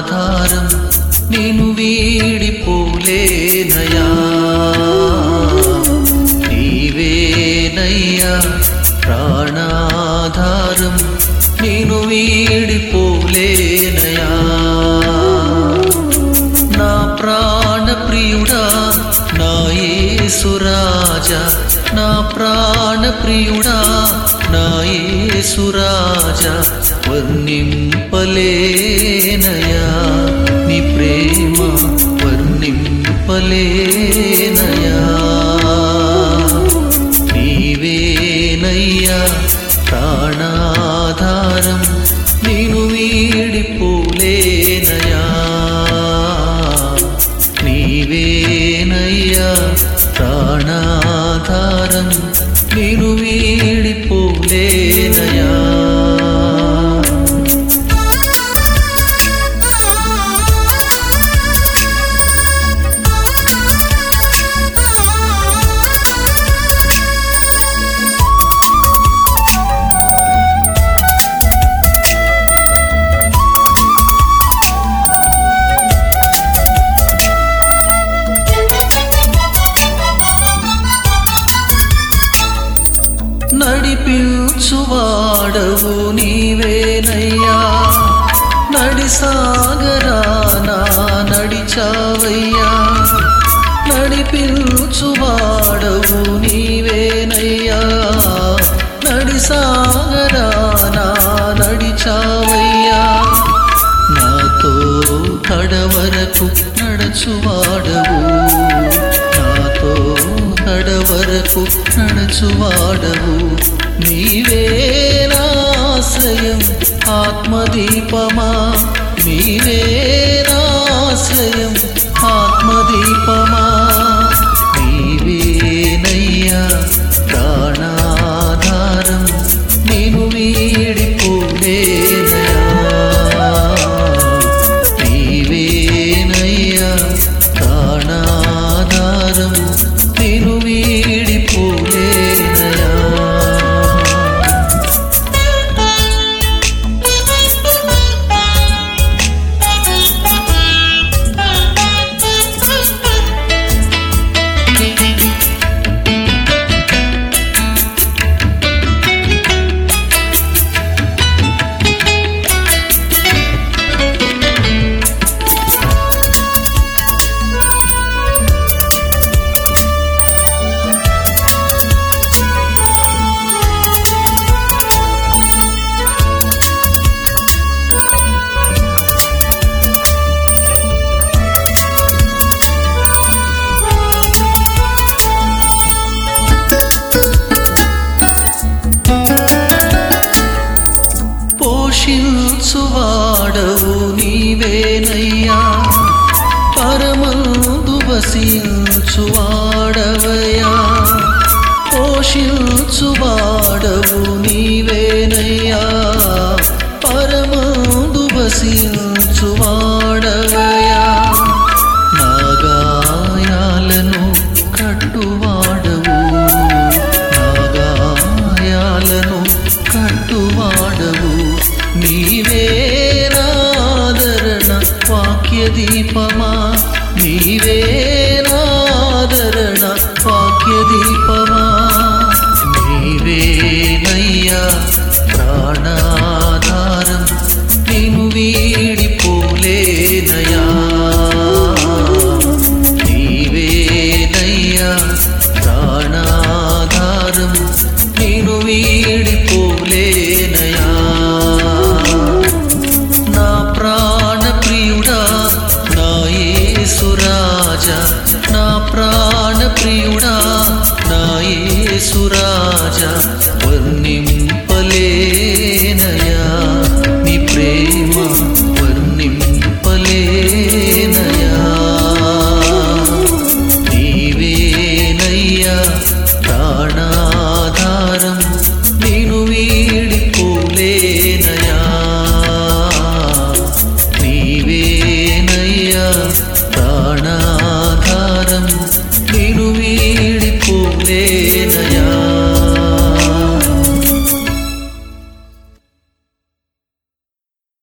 ప్రాణాధారం నేను వీడిపోలేనయా నీవేనయ్యా ప్రాణాధారం నేను వీడిపోలేనయా నా ప్రాణ ప్రియుడా నా యేసురాజా నా ప్రాణ ప్రియుడా నా యేసురాజా వర్ణింపలేనయా నీ ప్రేమ వర్ణింపలేనయా నీవేనయ్యా ప్రాణాధారం నేను వీడిపోలేనయా నీవేనయ్యా ప్రాణాధారం నేను వీడిపోలేనయా నడిపించువాడవు నీవేనయ్యా నడిసాగరానా నడిచావయ్యా నడిపించువాడవు నీవేనయ్యా నడిసాగరానా నడిచావయ్యా నాతో కడవరకు నడచువాడవు నాతో కడవరకు నడచువాడవు నీవేనాశ్రయం ఆత్మదీపమా నీవేనాశ్రయం ఆత్మదీపమా నీవేనయ్యా ప్రాణాధారం నేను వీడిపోలేనయా నీవేనయ్యా ప్రాణాధారం నేను వీడిపోలేనయా పోషించువాడవు నీవేనయ్యా పరమందు వసించువాడవయ్యా పోషించువాడవు నీవేనయ్యా పరమందు వసించువాడవయ్యా నా గాయాలను కట్టువాడవు నా గాయాలను కట్టువాడవు నీవేనాదరణ వాక్య దీపమా నీవేనాదరణ వాక్య దీపమా నీవేనయ్యా ప్రాణాధారం నేను వీడిపోలేనయా నీవేనయ్యా ప్రాణాధారం నేను వీడిపోలేనయా నా ప్రాణ ప్రియుడా నా యేసురాజా నా ప్రాణ ప్రియుడా నా యేసురాజా వర్ణింపలేనయా నీ ప్రేమ వర్ణింపలేనయా నీవేనయ్యా ప్రాణాధారం నేను వీడిపోలేనయా నీవేనయ్యా ప్రాణాధారం నేను వీడిపోలే